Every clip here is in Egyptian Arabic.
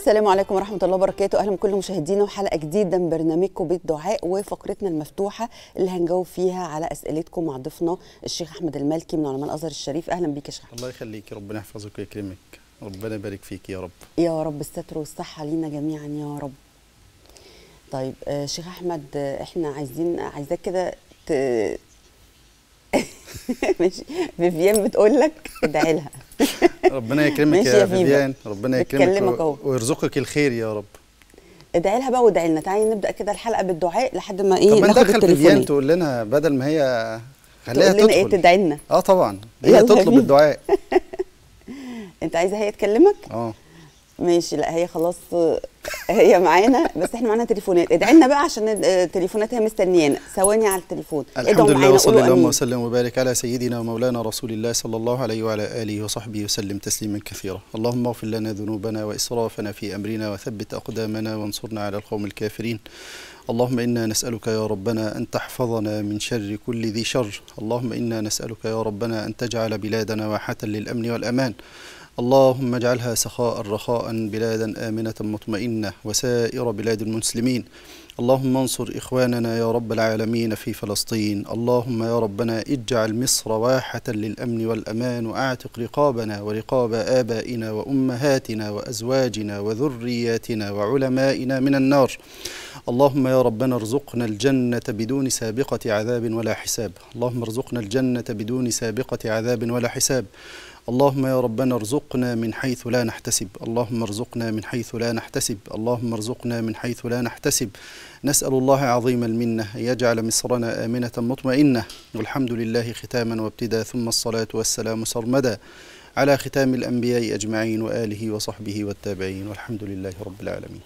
السلام عليكم ورحمة الله وبركاته أهلا بكل مشاهدينا وحلقة جديدة من برنامجكم بيت دعاء وفقرتنا المفتوحة اللي هنجاوب فيها على أسئلتكم مع ضيفنا الشيخ أحمد المالكي من علماء الأزهر الشريف أهلا بيك يا شيخ الله يخليك ربنا يحفظك ويكرمك ربنا يبارك فيك يا رب يا رب الستر والصحة لينا جميعا يا رب طيب آه شيخ أحمد آه احنا عايزين عايزاك كده ت... ماشي فيفيان بتقول لك ادعي لها ربنا يكرمك ماشي يا يا فيفا. فيفيان ربنا يكرمك بتكلمك أهو. و- ويرزقك الخير يا رب ادعي لها بقى وادعي لنا تعالي نبدأ كده الحلقة بالدعاء لحد ما طب ايه ما ناخد ندخل فيفيان التليفون تقول لنا بدل ما هي خليها تقول لنا ايه تدخل تدعي لنا اه طبعا يلا هي تطلب بينا. الدعاء انت عايزه هي تكلمك اه ماشي لا هي خلاص آه، هي معانا بس احنا معانا تليفونات ادعي لنا بقى عشان آه، تليفوناتها مستنيانا ثواني على التليفون الحمد ادعوا لله معانا، وصلى قولوا اللهم آمين. وسلم وبارك على سيدنا ومولانا رسول الله صلى الله عليه وعلى اله وصحبه وسلم تسليما كثيرا اللهم اغفر لنا ذنوبنا واسرافنا في امرنا وثبت اقدامنا وانصرنا على القوم الكافرين اللهم انا نسالك يا ربنا ان تحفظنا من شر كل ذي شر اللهم انا نسالك يا ربنا ان تجعل بلادنا واحه للامن والامان اللهم اجعلها سخاء رخاء بلادا امنه مطمئنه وسائر بلاد المسلمين اللهم انصر اخواننا يا رب العالمين في فلسطين اللهم يا ربنا اجعل مصر واحه للامن والامان واعتق رقابنا ورقاب ابائنا وامهاتنا وازواجنا وذرياتنا وعلمائنا من النار اللهم يا ربنا ارزقنا الجنه بدون سابقه عذاب ولا حساب اللهم ارزقنا الجنه بدون سابقه عذاب ولا حساب اللهم يا ربنا ارزقنا من حيث لا نحتسب اللهم ارزقنا من حيث لا نحتسب اللهم ارزقنا من حيث لا نحتسب نسأل الله عظيم المنة أن يجعل مصرنا آمنة مطمئنة والحمد لله ختاما وابتدا ثم الصلاة والسلام سرمدا على ختام الأنبياء أجمعين وآله وصحبه والتابعين والحمد لله رب العالمين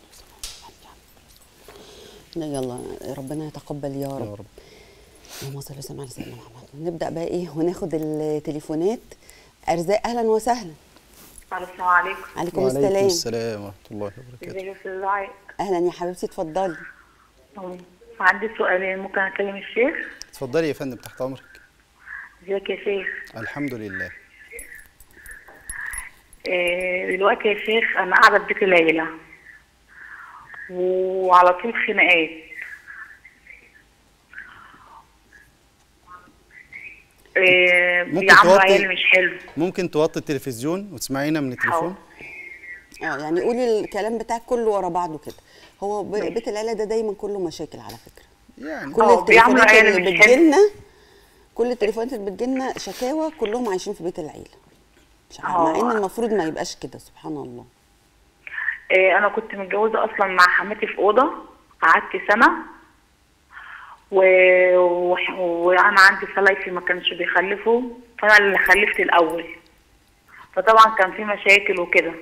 لا يلا ربنا يتقبل يا يا رب رب اللهم صل وسلم على سيدنا محمد نبدا بقى ايه وناخد التليفونات ارزاق اهلا وسهلا السلام عليكم عليكم وعليكم السلام السلام ورحمة الله وبركاته ازيك يا استاذ دعاء اهلا يا حبيبتي اتفضلي عندي سؤالين ممكن اكلم الشيخ اتفضلي يا فندم تحت أمرك ازيك يا شيخ الحمد لله إيه دلوقتي يا شيخ انا قاعده في بيت العيله وعلى طول خناقات إيه ممكن بيعاملوا توطي- عيالي مش حلو ممكن توطي التلفزيون وتسمعينا من التليفون اه يعني قولي الكلام بتاعك كله ورا بعضه كده هو ب- بيت العيله ده دايما كله مشاكل على فكره يعني كل اه، بيعملوا التليفونات عيال اللي مش حلو. بتجيلنا كل التليفونات اللي بتجيلنا شكاوى كلهم عايشين في بيت العيله مش عارفه مع اه. ان المفروض ما يبقاش كده سبحان الله إيه انا كنت متجوزه اصلا مع حماتي في اوضه قعدت سنه و... و... وانا عندي سلايفي ما كانش بيخلفوا فانا اللي خلفت الاول فطبعا كان في مشاكل وكده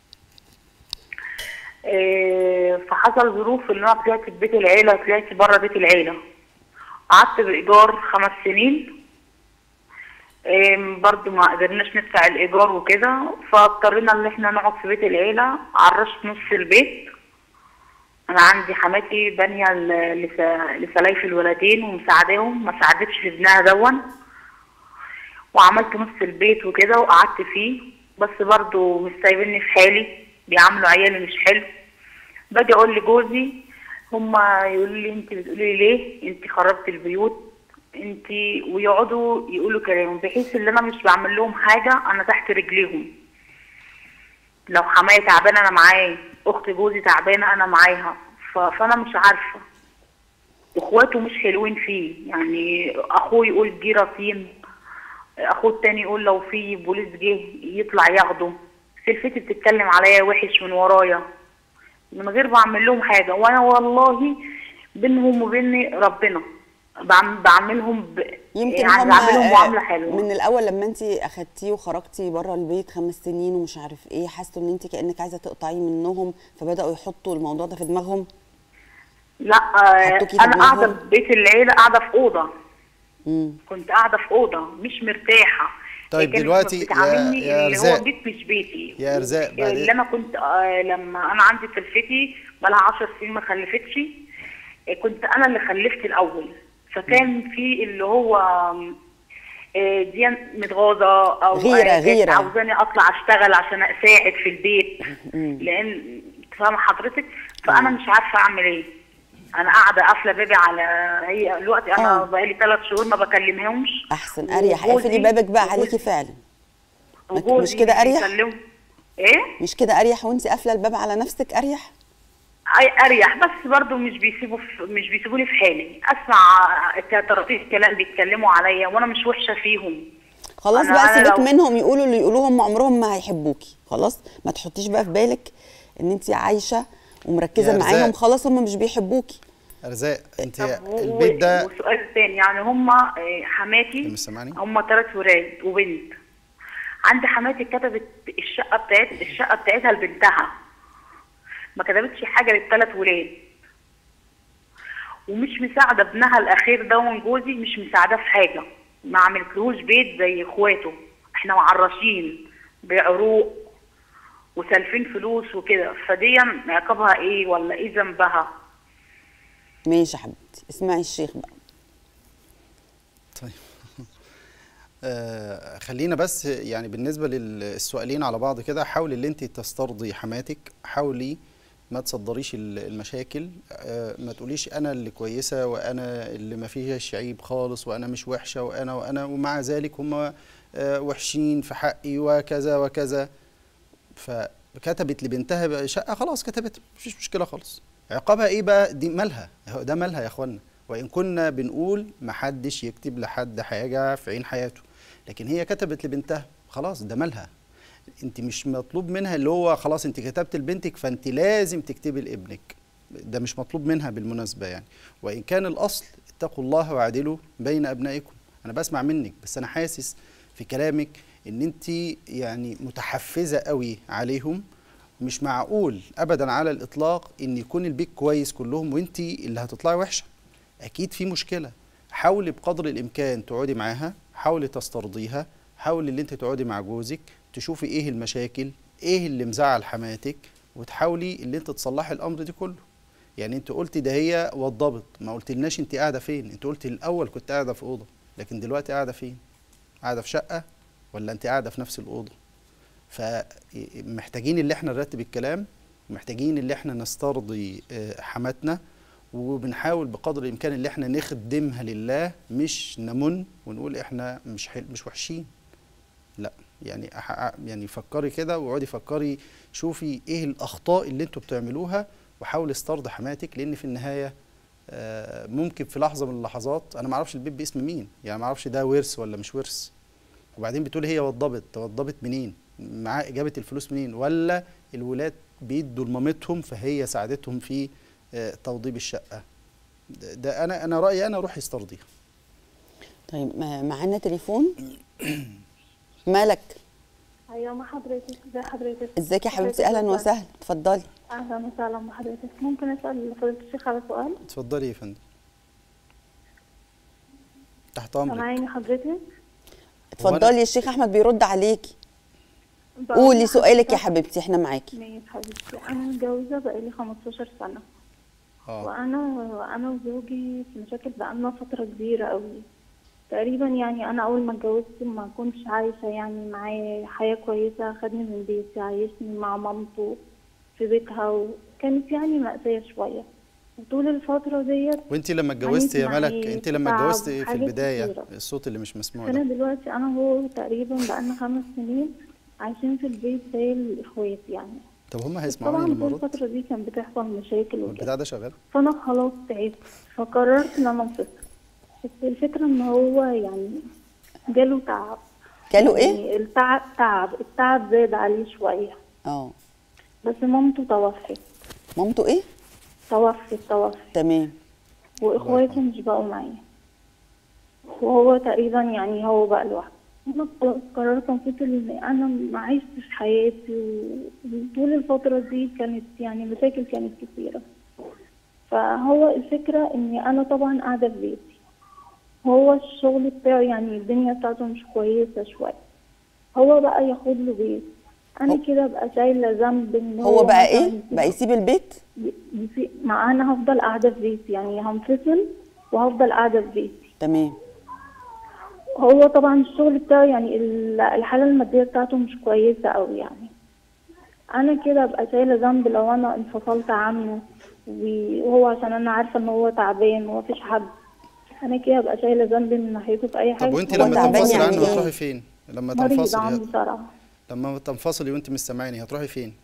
إيه فحصل ظروف ان انا طلعت في بيت العيله طلعت بره بيت العيله قعدت بايجار خمس سنين إيه برضو ما قدرناش ندفع الايجار وكده فاضطرينا ان احنا نقعد في بيت العيله عرشت نص البيت انا عندي حماتي بانيه ل- لس- لسلايف الولدين ومساعداهم ما ساعدتش في ابنها دون وعملت نص البيت وكده وقعدت فيه بس برضو مش سايبيني في حالي بيعاملوا عيالي مش حلو باجي اقول لجوزي هما يقولوا لي انت بتقولي ليه انت خربت البيوت انت ويقعدوا يقولوا كلام بحيث ان انا مش بعمل لهم حاجه انا تحت رجليهم لو حماية تعبانه انا معاه اخت جوزي تعبانه انا معاها ف- فانا مش عارفه اخواته مش حلوين فيه يعني اخوه يقول دي رصين اخوه التاني يقول لو في بوليس جه يطلع ياخده سلفتي بتتكلم عليا وحش من ورايا من غير ما اعمل لهم حاجه وانا والله بينهم وبين ربنا بعم- بعملهم ب... يمكن يعني هم بعملهم آه، معامله حلوه من الاول لما انت اخدتيه وخرجتي بره البيت خمس سنين ومش عارف ايه حسوا ان انت كانك عايزه تقطعيه منهم فبداوا يحطوا الموضوع ده في دماغهم لا آه، حطوكي في انا قاعده دماغهم؟ في بيت العيله قاعده في اوضه امم كنت قاعده في اوضه مش مرتاحه طيب هي كانت دلوقتي يا- بتعاملني يا اللي أرزاق. هو بيت مش بيتي يا أرزاق، بعد اللي انا كنت آه لما انا عندي سلفتي بقالها 10 سنين ما خلفتش آه، كنت انا اللي خلفت الاول فكان في اللي هو آم، آه، دي متغاظه او غيرة- آه، غيرة. عاوزاني اطلع اشتغل عشان اساعد في البيت لان فاهمه حضرتك فانا مش عارفه اعمل ايه انا قاعده قافله بابي على هي دلوقتي انا آه. بقالي ثلاث شهور ما بكلمهمش احسن اريح وجوزي- اقفلي بابك بقى وجوزي- عليكي فعلا مش وجوزي كده أريح؟ بيكلمه. ايه مش كده اريح وانت قافله الباب على نفسك اريح أي- اريح بس برضو مش بيسيبوا في مش بيسيبوني في حالي اسمع طرطيش كلام بيتكلموا عليا وانا مش وحشه فيهم خلاص أنا- بقى أنا سيبك لو- منهم يقولوا اللي يقولوه هم عمرهم ما هيحبوكي خلاص ما تحطيش بقى في بالك ان انت عايشه ومركزه يا معاهم أرزاق. خلاص هم مش بيحبوكي ارزاق انت طب و- البيت ده وسؤال تاني يعني هم حماتي مش سامعني؟ هم ثلاث ولاد وبنت عندي حماتي كتبت الشقه بتاعت الشقه بتاعتها لبنتها ما كتبتش حاجه للثلاث ولاد ومش مساعده ابنها الاخير ده من جوزي مش مساعده في حاجه ما عملتلهوش بيت زي اخواته احنا معرشين بعروق وسالفين فلوس وكده فدي عقابها ايه ولا ايه ذنبها ماشي يا حبيبتي اسمعي الشيخ بقى طيب آه خلينا بس يعني بالنسبه للسؤالين على بعض كده حاولي اللي انت تسترضي حماتك حاولي ما تصدريش ال- المشاكل آه ما تقوليش انا اللي كويسه وانا اللي ما فيهاش عيب خالص وانا مش وحشه وانا وانا ومع ذلك هم آه وحشين في حقي وكذا وكذا فكتبت لبنتها بقى شقه خلاص كتبت مفيش مشكله خالص عقابها ايه بقى دي مالها هو ده مالها يا اخوانا وان كنا بنقول محدش يكتب لحد حاجه في عين حياته لكن هي كتبت لبنتها خلاص ده مالها انت مش مطلوب منها اللي هو خلاص انت كتبت لبنتك فانت لازم تكتبي لابنك ده مش مطلوب منها بالمناسبه يعني وان كان الاصل اتقوا الله واعدلوا بين ابنائكم انا بسمع منك بس انا حاسس في كلامك ان انت يعني متحفزه قوي عليهم مش معقول ابدا على الاطلاق ان يكون البيت كويس كلهم وانت اللي هتطلعي وحشه اكيد في مشكله حاولي بقدر الامكان تقعدي معاها حاولي تسترضيها حاولي اللي انت تقعدي مع جوزك تشوفي ايه المشاكل ايه اللي مزعل حماتك وتحاولي اللي انت تصلحي الامر ده كله يعني انت قلتي ده هي وضبط ما قلتلناش انت قاعده فين انت قلتي الاول كنت قاعده في اوضه لكن دلوقتي قاعده فين قاعده في شقه ولا انت قاعده في نفس الاوضه فمحتاجين اللي احنا نرتب الكلام محتاجين اللي احنا نسترضي آه، حماتنا وبنحاول بقدر الامكان اللي احنا نخدمها لله مش نمن ونقول احنا مش حل مش وحشين لا يعني أح- يعني فكري كده واقعدي فكري شوفي ايه الاخطاء اللي انتوا بتعملوها وحاولي استرضي حماتك لان في النهايه آه، ممكن في لحظه من اللحظات انا ما اعرفش البيت باسم مين يعني ما اعرفش ده ورث ولا مش ورث وبعدين بتقول هي وضبت وضبت منين معاه جابت الفلوس منين ولا الولاد بيدوا لمامتهم فهي ساعدتهم في آه، توضيب الشقه ده- ده انا انا رايي انا روحي استرضيها طيب ما- معانا تليفون مالك ايوه مع حضرتك ازي حضرتك ازيك يا حبيبتي حضرتك اهلا أهلاً. وسهلا اتفضلي اهلا وسهلا بحضرتك ممكن اسال فضيله الشيخ على سؤال اتفضلي يا فندم تحت امرك سامعيني حضرتك اتفضلي الشيخ احمد بيرد عليكي بقول قولي سؤالك يا لحضرتك- حبيبتي احنا معاكي ماشي حبيبتي انا متجوزه بقالي 15 سنه اه وانا وانا وزوجي في مشاكل بقالنا فتره كبيره قوي تقريبا يعني انا اول ما اتجوزت ما كنتش عايشه يعني معاه حياه كويسه خدني من بيتي عايشني مع مامته في بيتها وكانت يعني مأساة شويه وطول الفتره ديت وانت لما اتجوزتي يا عانيت ملك معاه انت لما تعب اتجوزتي في وحاجات البدايه كتيرة. الصوت اللي مش مسموع انا ده دلوقتي انا وهو تقريبا بقالنا خمس سنين عايشين في البيت زي الاخوات يعني طب هم طبعا هيسمعوني طول لما ارد الفتره دي كان بتحصل مشاكل وكده البتاع ده شغال فانا خلاص تعبت فقررت ان انا انفصل بس الفكره ان هو يعني جاله تعب جاله ايه يعني التعب تعب التعب زاد عليه شويه اه بس مامته توفت مامته ايه توفت توفت تمام واخواتي مش بقوا معايا وهو تقريبا يعني هو بقى لوحده انا خلاص قررت انفصل ان انا ما عشتش حياتي و- وطول الفتره دي كانت يعني مشاكل كانت كتيره فهو الفكره اني انا طبعا قاعده في بيتي هو الشغل بتاعه يعني الدنيا بتاعته مش كويسه شويه هو بقى ياخد له بيت انا هو- كده بقى شايله ذنب ان هو بقى مثلاً ايه بقى يسيب البيت يسي- مع انا هفضل قاعده في بيتي يعني هنفصل وهفضل قاعده في بيتي تمام هو طبعا الشغل بتاعه يعني ال- الحالة المادية بتاعته مش كويسة أوي يعني أنا كده أبقى شايلة ذنب لو أنا انفصلت عنه وهو عشان أنا عارفة إن هو تعبان ومفيش حد أنا كده أبقى شايلة ذنب من ناحيته في أي حاجة طب وانت هو لما تعبان تنفصلي يعني عنه إيه؟ هتروحي فين لما مريض تنفصلي عنده صراحة لما تنفصلي وانت مش سامعاني هتروحي فين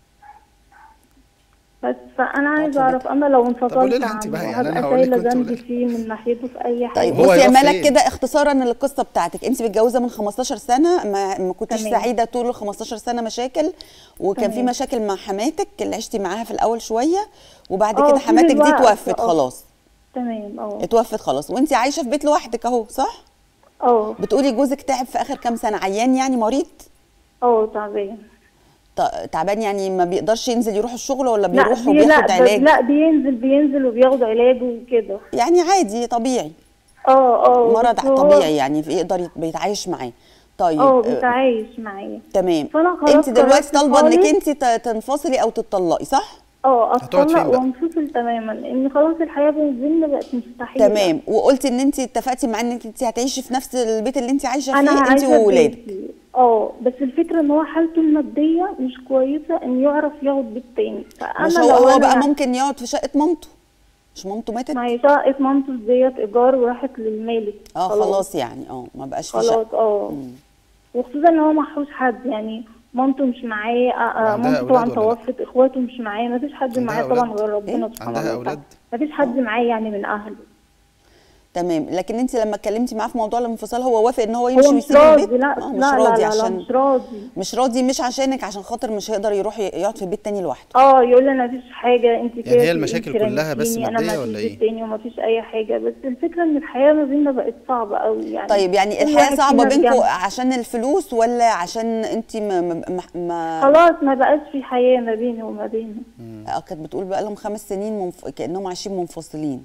بس فأنا عايزة في أعرف أنا لو قولي انفصلت لها انت عنه بقى، يعني أنا هبقى هقول لك شايلة وانت ذنب قولي. فيه من ناحيته في أي حاجة طيب هو بصي يا هيروح ملك فين؟ كده اختصارا للقصه بتاعتك انت متجوزه من 15 سنه ما, ما كنتيش تمام. سعيده طول ال 15 سنه مشاكل وكان في تمام. مشاكل مع حماتك اللي عشتي معاها في الاول شويه وبعد اه، كده طول حماتك دي الوقت، توفت اه. خلاص تمام اه اتوفت خلاص وانت عايشه في بيت لوحدك اهو صح اه بتقولي جوزك تعب في اخر كام سنه عيان يعني مريض اه تعبان ط- تعبان يعني ما بيقدرش ينزل يروح الشغل ولا لا بيروح بي وبياخد لا علاج لا بينزل بينزل وبياخد علاجه وكده يعني عادي طبيعي اه اه مرض بس هو- طبيعي يعني يقدر يت- بيتعايش معاه طيب اه آه، بيتعايش معايا تمام فأنا خلاص انت دلوقتي قررت طالبه انك خالص. انت ت- تنفصلي او تطلقي صح اه هتقعد فين اتطلق بقى؟ وانفصل تماما ان خلاص الحياه بيننا بقت مستحيله تمام وقلتي ان انت اتفقتي مع انك انت هتعيشي في نفس البيت اللي انت عايشه انا فيه انت عايشه في وولادك بيتي. اه بس الفكره ان هو حالته الماديه مش كويسه ان يعرف ياخد بيت تاني فانا مش هو لو هو أنا بقى ممكن يقعد في شقه مامته مش مامته ماتت ما هي شقه مامته ديت ايجار وراحت للمالك اه خلاص يعني اه ما بقاش في خلاص شقه اه وخصوصا ان هو محوش حد يعني مامته مش معاه آه، آه، وعندها مامته طبعا أولاد ولا لأ؟ توفت اخواته مش معاه ما فيش حد عندها معاه أولاد؟ طبعا غير ربنا إيه؟ سبحانه عندها وتعالى أولاد؟ ما فيش حد معاه يعني من اهله تمام لكن انت لما اتكلمتي معاه في موضوع الانفصال هو وافق ان هو هو يمشي مش ويسيب راضي البيت لا آه، لا مش لا راضي لا, لا عشان مش راضي مش راضي مش عشانك عشان خاطر مش هيقدر يروح ي- يقعد في بيت تاني لوحده اه يقول لي انا مفيش حاجه انت كده هي المشاكل انت كلها بس رميتيني، انا مادية ما ولا فيش إيه؟ تاني ومفيش اي حاجه بس الفكره ان الحياه ما بيننا بقت صعبه قوي يعني طيب يعني كل الحياه واحد صعبه فينا بينكم بجنب. عشان الفلوس ولا عشان انت ما, ما, ما, ما خلاص ما بقاش في حياه ما بيني وما بينه اه كانت بتقول بقى لهم خمس سنين منف... كانهم عايشين منفصلين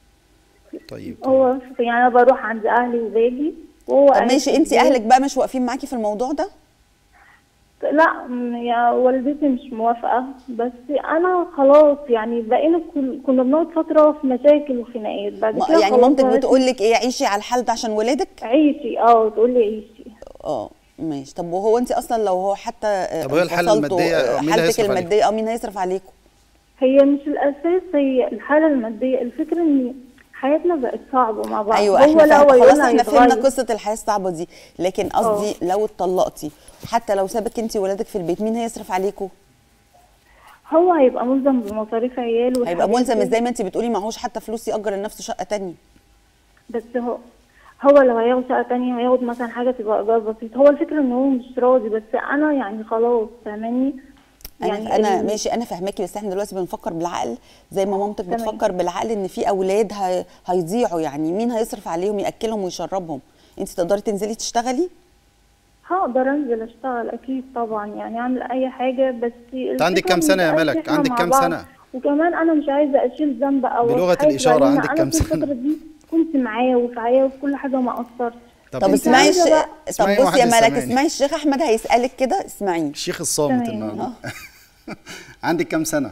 طيب هو يعني انا بروح عند اهلي وباجي وهو طب قاعد ماشي في انت البيت. اهلك بقى مش واقفين معاكي في الموضوع ده لا م- يا والدتي مش موافقه بس انا خلاص يعني بقينا كل- كنا بنقعد فتره في مشاكل وخناقات بعد ما- كده يعني خلاص مامتك بقيت بتقول لك ايه عيشي على الحال ده عشان ولادك عيشي اه تقول لي عيشي اه ماشي طب وهو انت اصلا لو هو حتى آه، طب هي الحالة انفصلتوا، المادية، آه، مين اللي حالتك هيصرف عليكم؟ الماديه اه مين هيصرف عليكم هي مش الاساس هي الحاله الماديه الفكره ان حياتنا بقت صعبه مع بعض ايوه هو احنا لا فا... هو خلاص يقول احنا فهمنا هيتغير. قصه الحياه الصعبه دي لكن قصدي لو اتطلقتي حتى لو سابك انت وولادك في البيت مين هيصرف عليكم هو هيبقى ملزم بمصاريف عياله هيبقى والحاجات ملزم دي. ازاي ما انت بتقولي معهوش حتى فلوس ياجر لنفسه شقه تانية بس هو هو لو هياخد شقه تانية هياخد مثلا حاجه تبقى ايجار بسيط هو الفكره ان هو مش راضي بس انا يعني خلاص فاهماني انا يعني انا ال- ماشي انا فاهماكي بس احنا دلوقتي بنفكر بالعقل زي ما مامتك تمام. بتفكر بالعقل ان في اولاد هي... هيضيعوا يعني مين هيصرف عليهم ياكلهم ويشربهم انت تقدري تنزلي تشتغلي هقدر انزل اشتغل اكيد طبعا يعني اعمل اي حاجه بس انت عندك كام سنة يا ملك؟ عندك كام سنة؟ وكمان انا مش عايزه اشيل ذنب او بلغة حاجة، الإشارة لأن عندك أنا كام في سنة؟ الفتره دي كنت معاه وفي عياه وفي كل حاجه وما قصرتش طب انت اسمعي عايزة الش... بقى- طب اسمعي بصي واحد يا ملك سامعني. اسمعي الشيخ احمد هيسالك كده اسمعيه الشيخ الصامت تمام. النهارده عندك كام سنة؟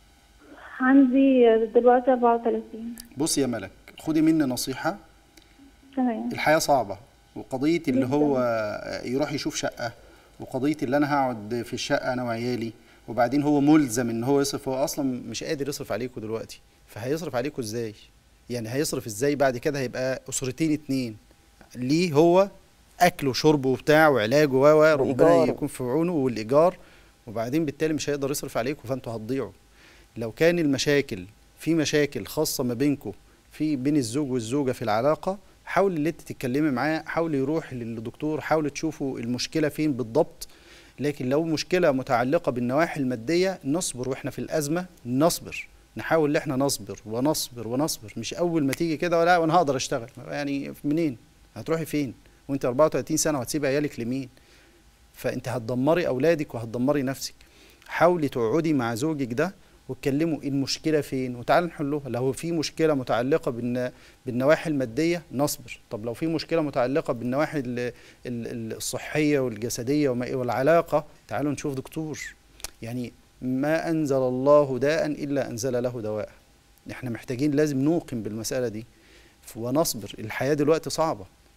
عندي دلوقتي 34 بصي يا ملك خدي مني نصيحة تمام الحياة صعبة وقضية اللي هو يروح يشوف شقة وقضية اللي أنا هقعد في الشقة أنا وعيالي وبعدين هو ملزم إن هو يصرف هو أصلا مش قادر يصرف عليكم دلوقتي فهيصرف عليكم إزاي؟ يعني هيصرف إزاي بعد كده هيبقى أسرتين اتنين ليه هو أكل وشرب وبتاع وعلاج و و ربنا وإيجار. يكون في عونه والإيجار وبعدين بالتالي مش هيقدر يصرف عليكم فأنتوا هتضيعوا لو كان المشاكل في مشاكل خاصة ما بينكم في بين الزوج والزوجة في العلاقة حاول اللي انت تتكلمي معاه حاول يروح للدكتور حاول تشوفوا المشكلة فين بالضبط لكن لو مشكلة متعلقة بالنواحي المادية نصبر واحنا في الأزمة نصبر نحاول ان احنا نصبر ونصبر ونصبر مش اول ما تيجي كده ولا وانا هقدر اشتغل يعني منين هتروحي فين وانت 34 سنة وهتسيبي عيالك لمين فانت هتدمري اولادك وهتدمري نفسك حاولي تقعدي مع زوجك ده واتكلموا ايه المشكله فين وتعالوا نحلوها لو في مشكله متعلقه بالن... بالنواحي الماديه نصبر طب لو في مشكله متعلقه بالنواحي ال... ال... ال- الصحيه والجسديه وما... والعلاقه تعالوا نشوف دكتور يعني ما انزل الله داء الا انزل له دواء احنا محتاجين لازم نوقن بالمساله دي ف- ونصبر الحياه دلوقتي صعبه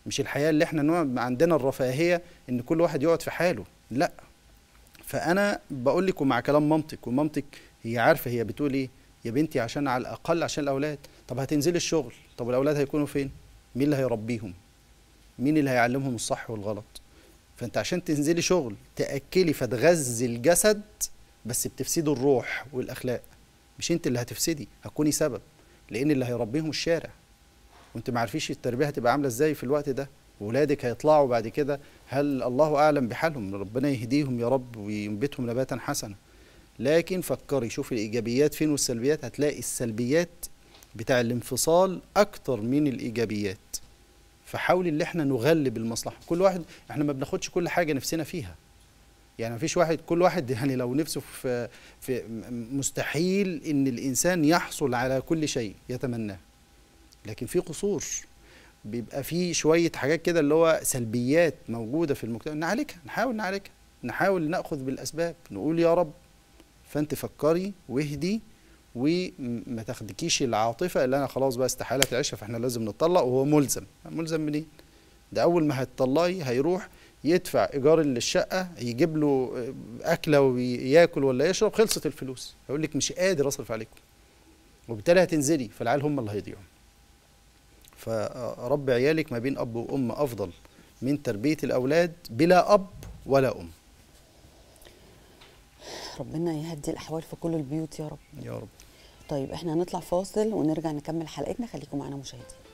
مش الحياه اللي احنا نوع عندنا الرفاهيه ان كل واحد يقعد في حاله لا فانا بقول لك ومع كلام مامتك ومامتك هي عارفه هي بتقول ايه يا بنتي عشان على الاقل عشان الاولاد طب هتنزلي الشغل طب الاولاد هيكونوا فين مين اللي هيربيهم مين اللي هيعلمهم الصح والغلط فانت عشان تنزلي شغل تاكلي فتغذي الجسد بس بتفسدي الروح والاخلاق مش انت اللي هتفسدي هتكوني سبب لان اللي هيربيهم الشارع وانت ما عارفيش التربيه هتبقى عامله ازاي في الوقت ده ولادك هيطلعوا بعد كده هل الله اعلم بحالهم ربنا يهديهم يا رب وينبتهم نباتا حسنا لكن فكري شوفي الايجابيات فين والسلبيات هتلاقي السلبيات بتاع الانفصال اكتر من الايجابيات فحاولي ان احنا نغلب المصلحه كل واحد احنا ما بناخدش كل حاجه نفسنا فيها يعني مفيش واحد كل واحد يعني لو نفسه في في مستحيل ان الانسان يحصل على كل شيء يتمناه لكن في قصور بيبقى في شويه حاجات كده اللي هو سلبيات موجوده في المجتمع نعالجها نحاول نعالجها نحاول ناخذ بالاسباب نقول يا رب فانت فكري واهدي وما تاخدكيش العاطفه اللي انا خلاص بقى استحاله تعيشها فاحنا لازم نطلق وهو ملزم ملزم منين ده اول ما هتطلقي هيروح يدفع ايجار الشقه يجيب له اكله وياكل ولا يشرب خلصت الفلوس هيقول لك مش قادر اصرف عليكم وبالتالي هتنزلي فالعيال هم اللي هيضيعوا فرب عيالك ما بين اب وام افضل من تربيه الاولاد بلا اب ولا ام ربنا يهدي الاحوال في كل البيوت يا رب يا رب طيب احنا هنطلع فاصل ونرجع نكمل حلقتنا خليكم معانا مشاهدين